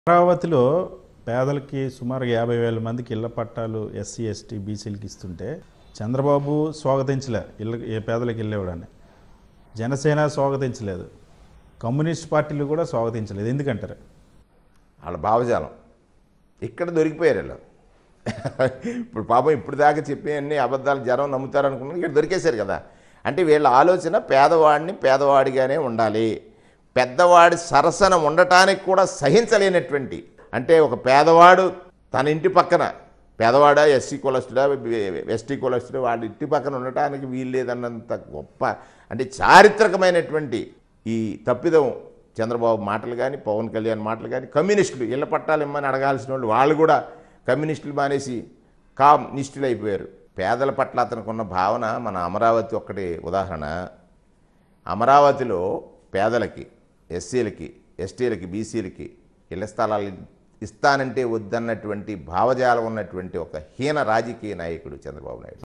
అమరావతిలో పేదలకి సుమారు యాభై వేల మందికి ఇళ్ల పట్టాలు ఎస్సీ ఎస్టీ బీసీలకి ఇస్తుంటే చంద్రబాబు స్వాగతించలే ఇళ్ళ ఏ పేదలకు వెళ్ళేవాడని జనసేన స్వాగతించలేదు కమ్యూనిస్ట్ పార్టీలు కూడా స్వాగతించలేదు ఎందుకంటారు వాళ్ళ భావజాలం ఇక్కడ దొరికిపోయారు వీళ్ళు ఇప్పుడు పాపం ఇప్పుడు దాకా చెప్పే అన్ని అబద్ధాలు జనం నమ్ముతారు అనుకున్నారు ఇక్కడ దొరికేశారు కదా అంటే వీళ్ళ ఆలోచన పేదవాడిని పేదవాడిగానే ఉండాలి పెద్దవాడి సరసన ఉండటానికి కూడా సహించలేనటువంటి అంటే ఒక పేదవాడు తన ఇంటి పక్కన పేదవాడా ఎస్సీ కులస్తుడా ఎస్టీ కులస్తుడా వాళ్ళ ఇంటి పక్కన ఉండటానికి వీలు లేదన్నంత గొప్ప అంటే చారిత్రకమైనటువంటి ఈ తప్పిదం చంద్రబాబు మాటలు కానీ పవన్ కళ్యాణ్ మాటలు కానీ కమ్యూనిస్టులు ఇళ్ల పట్టాలు ఇమ్మని అడగాల్సిన వాళ్ళు వాళ్ళు కూడా కమ్యూనిస్టులు మానేసి కామ్ నిష్ఠులు అయిపోయారు పేదల పట్ల అతనికి భావన మన అమరావతి ఒక్కటి ఉదాహరణ అమరావతిలో పేదలకి ఎస్సీలకి ఎస్టీలకి బీసీలకి ఇళ్ల స్థలాలు ఇస్తానంటే వద్దన్నటువంటి భావజాలం ఉన్నటువంటి ఒక హీన రాజకీయ నాయకుడు చంద్రబాబు నాయుడు